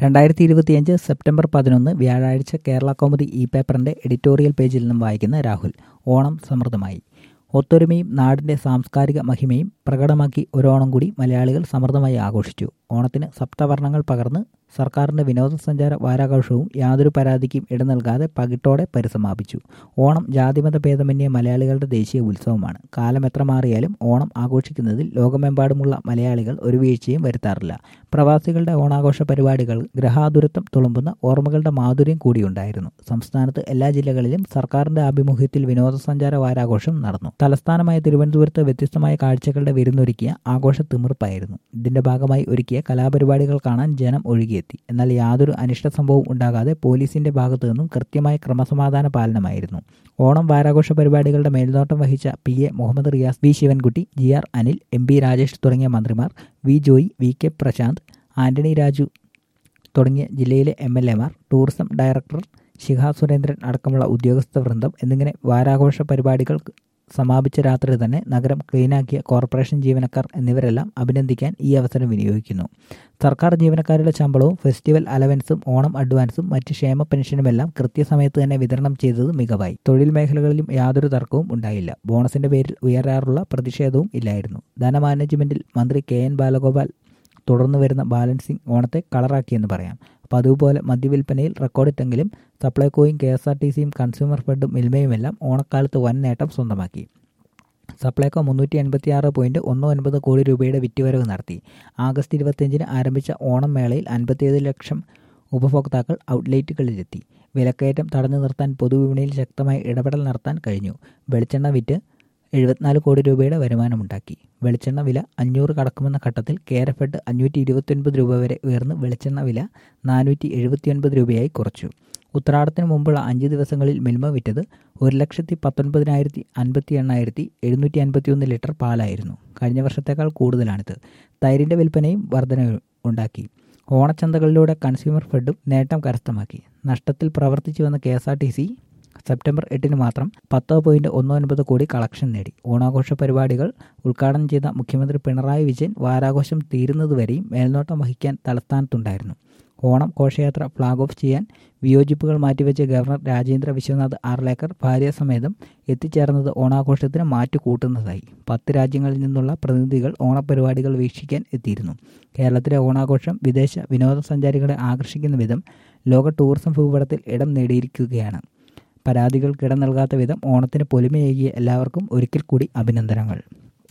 രണ്ടായിരത്തി ഇരുപത്തിയഞ്ച് സെപ്റ്റംബർ പതിനൊന്ന് വ്യാഴാഴ്ച കേരള കൗമുദി ഇ പേപ്പറിന്റെ എഡിറ്റോറിയൽ പേജിൽ നിന്നും വായിക്കുന്ന രാഹുൽ ഓണം സമൃദ്ധമായി ഒത്തൊരുമയും നാടിന്റെ സാംസ്കാരിക മഹിമയും പ്രകടമാക്കി ഒരോണം കൂടി മലയാളികൾ സമൃദ്ധമായി ആഘോഷിച്ചു ഓണത്തിന് സപ്തവർണ്ണങ്ങൾ പകർന്ന് സർക്കാരിന്റെ വിനോദസഞ്ചാര വാരാഘോഷവും യാതൊരു പരാതിക്കും ഇട നൽകാതെ പകിട്ടോടെ പരിസമാപിച്ചു ഓണം ജാതിമത ഭേദമന്യേ മലയാളികളുടെ ദേശീയ ഉത്സവമാണ് കാലം എത്ര മാറിയാലും ഓണം ആഘോഷിക്കുന്നതിൽ ലോകമെമ്പാടുമുള്ള മലയാളികൾ ഒരു വീഴ്ചയും വരുത്താറില്ല പ്രവാസികളുടെ ഓണാഘോഷ പരിപാടികൾ ഗ്രഹാതുരത്വം തുളുമ്പുന്ന ഓർമ്മകളുടെ മാധുര്യം കൂടിയുണ്ടായിരുന്നു സംസ്ഥാനത്ത് എല്ലാ ജില്ലകളിലും സർക്കാരിന്റെ ആഭിമുഖ്യത്തിൽ വിനോദസഞ്ചാര വാരാഘോഷം നടന്നു തലസ്ഥാനമായ തിരുവനന്തപുരത്ത് വ്യത്യസ്തമായ കാഴ്ചകളുടെ വിരുന്നൊരുക്കിയ ആഘോഷ തിമിർപ്പായിരുന്നു ഇതിന്റെ ഭാഗമായി ഒരുക്കിയ കലാപരിപാടികൾ കാണാൻ ജനം ഒഴുകിയെത്തി എന്നാൽ യാതൊരു അനിഷ്ട സംഭവവും ഉണ്ടാകാതെ പോലീസിന്റെ ഭാഗത്തു നിന്നും കൃത്യമായ ക്രമസമാധാന പാലനമായിരുന്നു ഓണം വാരാഘോഷ പരിപാടികളുടെ മേൽനോട്ടം വഹിച്ച P A Muhammad Riyas V Sivankutty G R Anil M P Rajesh തുടങ്ങിയ മന്ത്രിമാർ V Joy V K Prasanth Antony Raju തുടങ്ങിയ ജില്ലയിലെ എം എൽ എമാർ ടൂറിസം ഡയറക്ടർ ശിഖ സുരേന്ദ്രൻ അടക്കമുള്ള ഉദ്യോഗസ്ഥ വൃന്ദം എന്നിങ്ങനെ വാരാഘോഷ പരിപാടികൾ സമാപിച്ച രാത്രി തന്നെ നഗരം ക്ലീനാക്കിയ കോർപ്പറേഷൻ ജീവനക്കാർ എന്നിവരെല്ലാം അഭിനന്ദിക്കാൻ ഈ അവസരം വിനിയോഗിക്കുന്നു സർക്കാർ ജീവനക്കാരുടെ ശമ്പളവും ഫെസ്റ്റിവൽ അലവൻസും ഓണം അഡ്വാൻസും മറ്റ് ക്ഷേമ പെൻഷനുമെല്ലാം കൃത്യസമയത്ത് തന്നെ വിതരണം ചെയ്തത് മികവായി തൊഴിൽ മേഖലകളിലും യാതൊരു തർക്കവും ഉണ്ടായില്ല ബോണസിന്റെ പേരിൽ ഉയരാറുള്ള പ്രതിഷേധവും ഇല്ലായിരുന്നു ധനമാനേജ്മെന്റിൽ മന്ത്രി കെ എൻ ബാലഗോപാൽ തുടർന്നു വരുന്ന ബാലൻസിംഗ് ഓണത്തെ കളറാക്കിയെന്ന് പറയാം പതിവ് പോലെ മദ്യവിൽപ്പനയിൽ റെക്കോർഡിട്ടെങ്കിലും സപ്ലൈകോയും കെ എസ് ആർ ടി സിയും കൺസ്യൂമർ ഫെഡും മിൽമയുമെല്ലാം ഓണക്കാലത്ത് വൻ നേട്ടം സ്വന്തമാക്കി സപ്ലൈകോ മുന്നൂറ്റി എൺപത്തിയാറ് പോയിന്റ് ഒന്ന് ഒൻപത് കോടി രൂപയുടെ വിറ്റുവരവ് നടത്തി ആഗസ്റ്റ് ഇരുപത്തിയഞ്ചിന് ആരംഭിച്ച ഓണം മേളയിൽ അൻപത്തിയേഴ് ലക്ഷം ഉപഭോക്താക്കൾ ഔട്ട്ലെറ്റുകളിലെത്തി വിലക്കയറ്റം തടഞ്ഞു നിർത്താൻ പൊതുവിപണിയിൽ ശക്തമായ ഇടപെടൽ നടത്താൻ കഴിഞ്ഞു വെളിച്ചെണ്ണ വിറ്റ് എഴുപത്തിനാല് കോടി രൂപയുടെ വരുമാനമുണ്ടാക്കി വെളിച്ചെണ്ണ വില അഞ്ഞൂറ് കടക്കുമെന്ന ഘട്ടത്തിൽ കേരഫെഡ് അഞ്ഞൂറ്റി ഇരുപത്തിയൊൻപത് രൂപ വരെ ഉയർന്ന് വെളിച്ചെണ്ണ വില നാനൂറ്റി എഴുപത്തിയൊൻപത് രൂപയായി കുറച്ചു ഉത്രാടത്തിന് മുമ്പുള്ള അഞ്ച് ദിവസങ്ങളിൽ മിൽമ വിറ്റത് ഒരു ലക്ഷത്തി പത്തൊൻപതിനായിരത്തി അൻപത്തി എണ്ണായിരത്തി എഴുന്നൂറ്റി അൻപത്തിയൊന്ന് ലിറ്റർ പാലായിരുന്നു കഴിഞ്ഞ വർഷത്തേക്കാൾ കൂടുതലാണിത് തൈരിൻ്റെ വിൽപ്പനയും വർധന ഉണ്ടാക്കി ഓണച്ചന്തകളിലൂടെ കൺസ്യൂമർ ഫെഡും നേട്ടം കരസ്ഥമാക്കി നഷ്ടത്തിൽ പ്രവർത്തിച്ചു വന്ന K S R T C September എട്ടിന് മാത്രം പത്ത് പോയിന്റ് ഒന്ന് ഒൻപത് കോടി കളക്ഷൻ നേടി ഓണാഘോഷ പരിപാടികൾ ഉദ്ഘാടനം ചെയ്ത മുഖ്യമന്ത്രി പിണറായി വിജയൻ വാരാഘോഷം തീരുന്നതുവരെയും മേൽനോട്ടം വഹിക്കാൻ തലസ്ഥാനത്തുണ്ടായിരുന്നു ഓണം ഘോഷയാത്ര ഫ്ളാഗ് ഓഫ് ചെയ്യാൻ വിയോജിപ്പുകൾ മാറ്റിവെച്ച ഗവർണർ രാജേന്ദ്ര വിശ്വനാഥ് ആർലേക്കർ ഭാര്യാസമേതം എത്തിച്ചേർന്നത് ഓണാഘോഷത്തിന് മാറ്റുകൂട്ടുന്നതായി പത്ത് രാജ്യങ്ങളിൽ നിന്നുള്ള പ്രതിനിധികൾ ഓണപരിപാടികൾ വീക്ഷിക്കാൻ എത്തിയിരുന്നു കേരളത്തിലെ ഓണാഘോഷം വിദേശ വിനോദസഞ്ചാരികളെ ആകർഷിക്കുന്ന വിധം ലോക ടൂറിസം ഭൂപടത്തിൽ ഇടം നേടിയിരിക്കുകയാണ് പരാതികൾക്കിട നൽകാത്ത വിധം ഓണത്തിന് പൊലിമയേകിയ എല്ലാവർക്കും ഒരിക്കൽ കൂടി അഭിനന്ദനങ്ങൾ